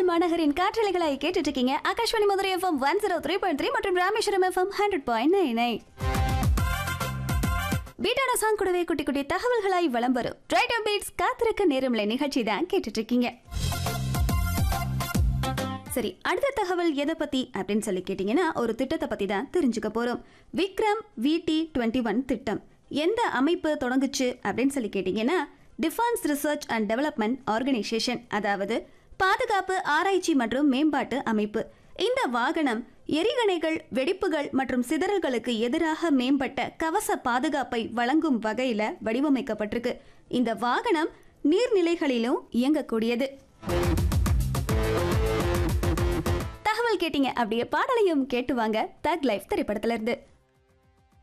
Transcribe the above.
மலையாள மாநகரின் காற்றலைகளை கேட்டுட்டு இருக்கீங்க Akashvani Madurai FM one zero three point three மற்றும் Rameswaram FM hundred point nine nine பீட்டான சாங் கூடவே குட்டி குட்டி தகவல்களாய் வலம் வரும் ரைட் பீட்ஸ் காத்திருக்க நேரமில்லை நிகழ்ச்சி தான் கேட்டுட்டு இருக்கீங்க சரி அடுத்த தகவல் எதை பத்தி அப்படின்னு சொல்லி கேட்டீங்கன்னா ஒரு திட்டத்தை பத்தி தான் தெரிஞ்சுக்க போறோம் விக்ரம் விடி டுவெண்ட்டி ஒன் திட்டம் எந்த அமைப்பு தொடங்குச்சு அப்படின்னு சொல்லி கேட்டீங்கன்னா defence research and development organisation அதாவது பாதுகாப்பு ஆராய்ச்சி மற்றும் மேம்பாட்டு அமைப்பு இந்த வாகனம் எரிகணைகள் வெடிப்புகள் மற்றும் சிதறல்களுக்கு எதிராக மேம்பட்ட கவச பாதுகாப்பை வழங்கும் வகையில வடிவமைக்கப்பட்டிருக்கு இந்த வாகனம் நீர்நிலைகளிலும் இயங்கக்கூடியது தகவல் கேட்டீங்க அப்படியே பாடலையும் கேட்டு வாங்க தக் லைஃப் திரைப்படத்துல இருந்து